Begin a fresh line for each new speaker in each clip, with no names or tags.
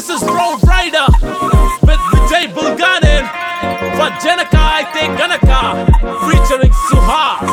This is Road Rider with Vijay Bulganin for Janaka Aite Ganaka featuring Suhas.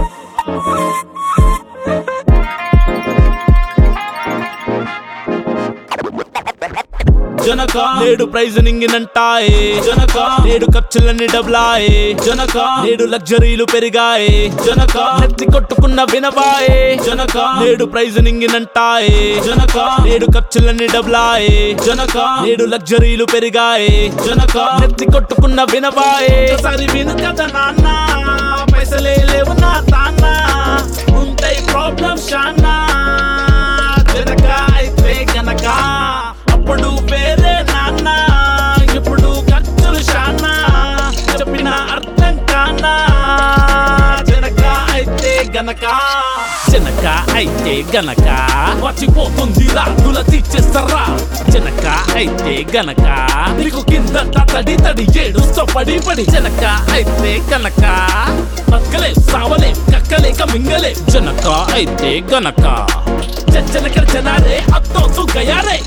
Janaka నేడు praise నింగినంటాయే Janaka నేడు ఖర్చులన్నీ డబ్లాయే జనక నేడు లగ్జరీలు పెరిగాయే జనక నెత్తి కొట్టుకున్న వినబాయే జనక నేడు ప్రైజ్ నింగినంటాయే జనక నేడు ఖర్చులన్నీ డబ్లాయే జనక నేడు లగ్జరీలు పెరిగాయే జనక నెత్తి కొట్టుకున్న వినబాయే సరి విను కదా నాన్న పైసలే లేవు నా తాన్న ఉంటాయి ప్రాబ్లమ్ షానా జనక అయితే గనక అప్పుడు వేరే నాన్న ఇప్పుడు ఖర్చులు షానా చెప్పిన అర్థం కానా జనక అయితే గనక జనక అయితే గనక వచ్చిపోతుంది రాదుల తీర్చేస్తారా జనక అయితే గనక నీకు కింద తడి తడి ఏడుస్తో పడి పడి జనక అయితే గనక బతకలే సావలే కక్కలేక మింగలే జనక అయితే గనక జనక జనారే అత్తో గయారే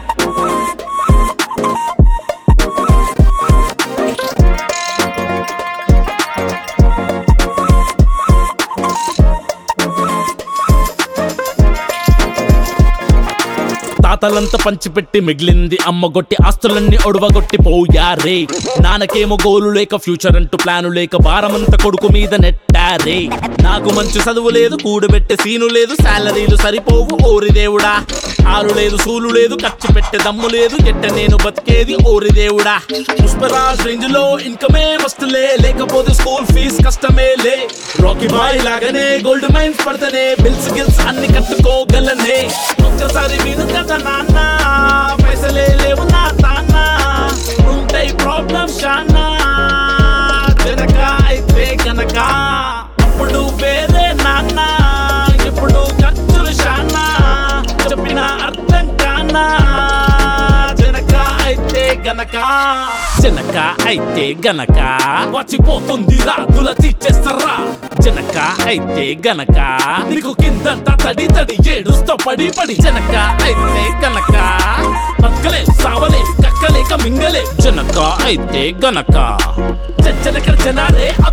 తాతలంతా పంచిపెట్టి మిగిలింది అమ్మగొట్టి ఆస్తులన్నీ ఒడవగొట్టి పోయారే నాన్నకేమో గోలు లేక ఫ్యూచర్ అంటూ ప్లాను లేక భారమంతా కొడుకు మీద నెట్టారే నాకు మంచి చదువు లేదు కూడబెట్టే సీను లేదు శాలరీలు సరిపోవు ఓరి దేవుడా ఆరు లేదు సూలు లేదు ఖర్చు పెట్టే దమ్ము లేదు ఎట్ట నేను బతికేది ఓరి దేవుడా పుష్పరాజ్ రేంజ్ లో ఇన్కమే వస్తులే లేకపోతే స్కూల్ ఫీజ్ కష్టమే లే రాకీ బాయ్ లాగానే గోల్డ్ మైన్స్ పడతనే బిల్స్ గిల్స్ అన్ని కట్టుకోగలనే ఒక్కసారి విను కదా నాన్న పైసలే లేవు నా తాన్న ఉంటాయి ప్రాబ్లమ్ షానా జనక అయితే గనక అప్పుడు వేరే నాన్న ఇప్పుడు ఖర్చులు షానా చెప్పిన అర్థం కానా జనక అయితే గనక జనక అయితే గనక వచ్చిపోతుంది రాదుల తీర్చేస్తారా జనక అయితే గనక నీకు కింద తడి తడి ఏడుస్తో పడి పడి జనక అయితే గనక బతకలే సావలే కక్కలేక మింగలే జనక అయితే గనక జనక జనారే